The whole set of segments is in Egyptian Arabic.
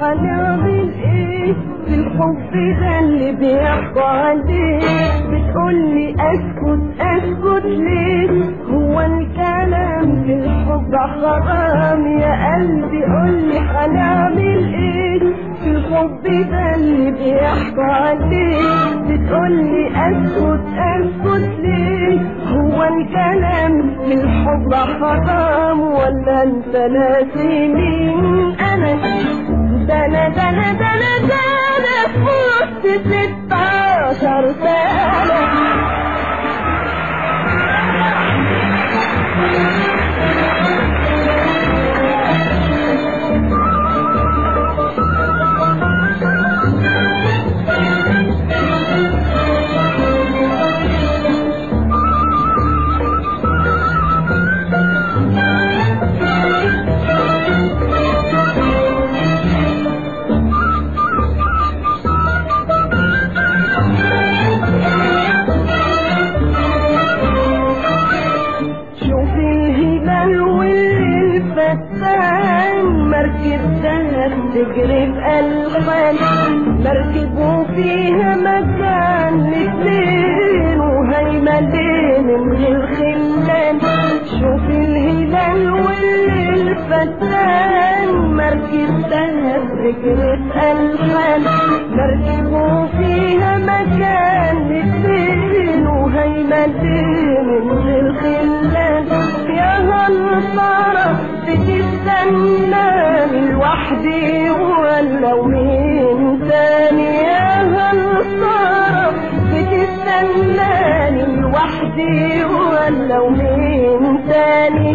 هنعمل ايه في الحب ده اللي بيحكوا عليه بتقولي اسكت اسكت ليه هو الكلام في الحب حرام يا قلبي قولي هنعمل ايه في الحب ده اللي بيحكوا عليه بتقولي اسكت اسكت ليه هو الكلام في الحب حرام ولا انت ناسي مين انا ده انا ده انا ده انا ده انا فوت ستاشر سنة شوف الهلال والليل فتان مركب دهب تجري بألحان مركب وفيها مكان لاتنين وهيمة ليه من غير خلان شوف الهلال والليل فتان مركب دهب تجري بألحان مركب وفيها مكان لاتنين وهيمة ليه من غير خلان يا هالصارة بتستناني لوحدي ولا مين تاني يا هالصارة بتستناني لوحدي ولا مين تاني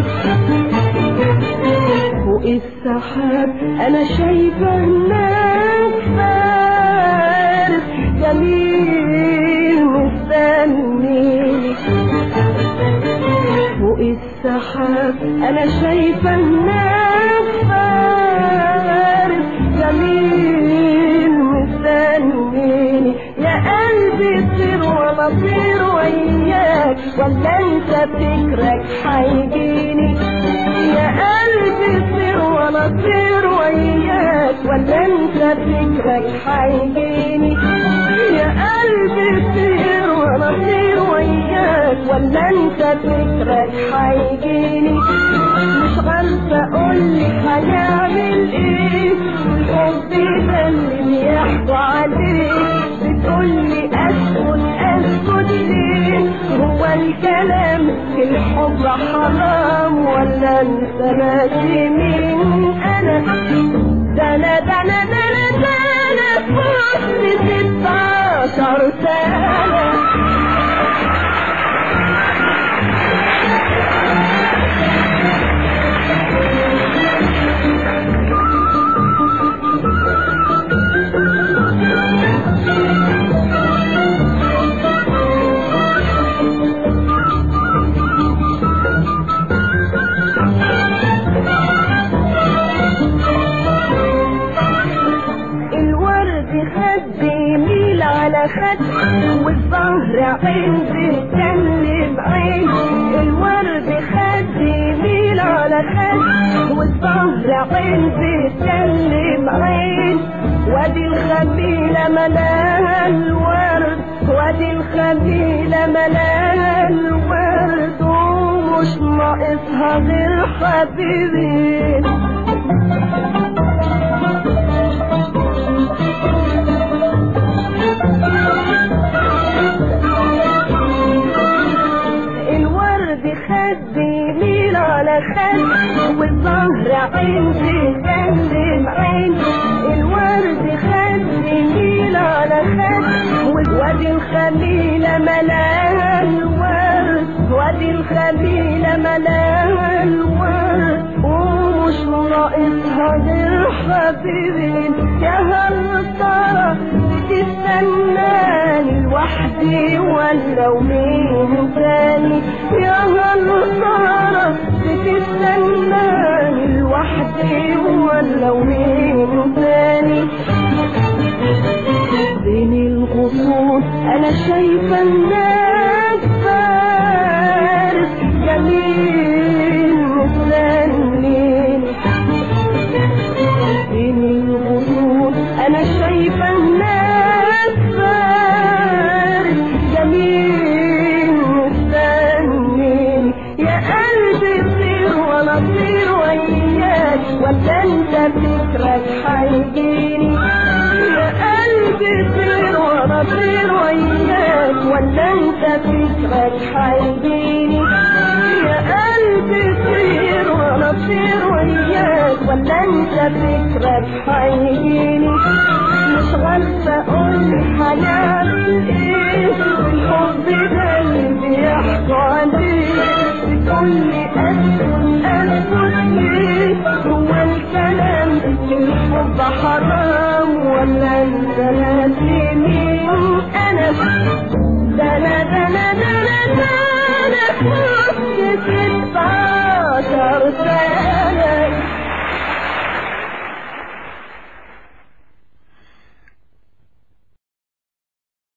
فوق السحاب انا شايفه هناك فارس جميل مستنيني فوق السحاب انا شايفه هناك فارس جميل مستنيني يا قلبي طير ولا طير وياك ولا انت فكرك هيجيني يا قلبي طير ولا طير وياك ولا انت فكرك هيجيني يا قلبي طير ولا طير وياك ولا انت فكرك هيجيني مش عارفه اقولك هنعمل ايه الحب ده اللي بيحكوا عليه بتقولي اسكت اسكت ليه هو الكلام في الحب حرام ولا انت ناسي مين انا ده انا ده انا ده انا ده انا فوق ستاشر سنة الورد خد يميل على خد والظهر عين بتكلم عين الورد خد يميل على خد والظهر عين بتكلم عين وادي الخميلة ملاها الورد وادي الخميلة ملاها الورد ومش ناقصها غير حبيبين الورد خد يميل على خد والظهر عين بتكلم عين الورد خد يميل على خد وادي الخميلة ملاها الورد وادي الخميلة ملاها الورد ومش ناقصها غير حبيبين يا هل ترى بتستناني لوحدي ولا ومين تاني يا هل ترى بتستناني لوحدي ولا ومين تاني بين الغصون انا شايفه الناس فارس جميل مستنيني بين الغصون وياك ولا انت فكرك هيجيني يا قلبي طير وانا طير وياك ولا انت فكرك هيجيني يا قلبي طير وانا طير وياك ولا انت فكرك هيجيني مش غلطة اقول هنعمل ايه الحب ده اللي بيحكوا عليه بتقولي اسكت اسكت ليه هو الكلام في الحب حرام ولا انت ناسي مين انا ده انا ده انا ده انا ده انا